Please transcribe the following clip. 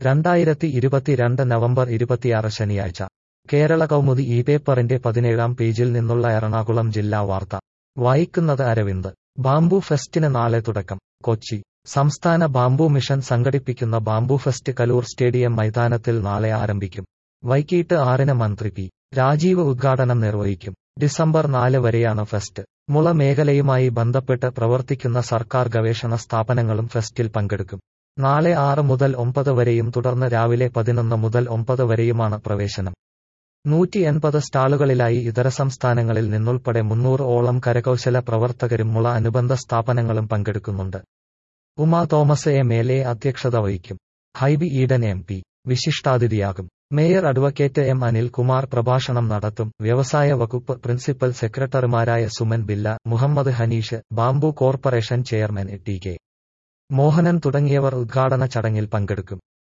രണ്ടായിരത്തി ഇരുപത്തിരണ്ട് നവംബർ ഇരുപത്തിയാറ് ശനിയാഴ്ച കേരള കൗമുദി ഈ പേപ്പറിന്റെ പതിനേഴാം പേജിൽ നിന്നുള്ള എറണാകുളം ജില്ലാ വാർത്ത വായിക്കുന്നത് അരവിന്ദ് ബാംബു ഫെസ്റ്റിന് നാളെ തുടക്കം കൊച്ചി സംസ്ഥാന ബാംബു മിഷൻ സംഘടിപ്പിക്കുന്ന ബാംബു ഫെസ്റ്റ് കലൂർ സ്റ്റേഡിയം മൈതാനത്തിൽ നാളെ ആരംഭിക്കും വൈകിട്ട് ആറിന് മന്ത്രി പി രാജീവ് ഉദ്ഘാടനം നിർവഹിക്കും ഡിസംബർ നാല് വരെയാണ് ഫെസ്റ്റ് മുള മേഖലയുമായി ബന്ധപ്പെട്ട് പ്രവർത്തിക്കുന്ന സർക്കാർ ഗവേഷണ സ്ഥാപനങ്ങളും ഫെസ്റ്റിൽ പങ്കെടുക്കും നാളെ ആറ് മുതൽ ഒമ്പത് വരെയും തുടർന്ന് രാവിലെ പതിനൊന്ന് മുതൽ ഒമ്പത് വരെയുമാണ് പ്രവേശനം നൂറ്റി എൺപത് സ്റ്റാളുകളിലായി ഇതര സംസ്ഥാനങ്ങളിൽ നിന്നുൾപ്പെടെ മുന്നൂറ് ഓളം കരകൗശല പ്രവർത്തകരും മുള അനുബന്ധ സ്ഥാപനങ്ങളും പങ്കെടുക്കുന്നുണ്ട് Uma Thomas M L A അധ്യക്ഷത വഹിക്കും ഹൈബി ഈഡൻ എം പി വിശിഷ്ടാതിഥിയാകും mayor advocate M Anil Kumar പ്രഭാഷണം നടത്തും വ്യവസായ വകുപ്പ് പ്രിൻസിപ്പൽ സെക്രട്ടറിമാരായ Suman Billa Muhammad Hanish bamboo corporation chairman T K Mohanan തുടങ്ങിയവർ ഉദ്ഘാടന ചടങ്ങിൽ പങ്കെടുക്കും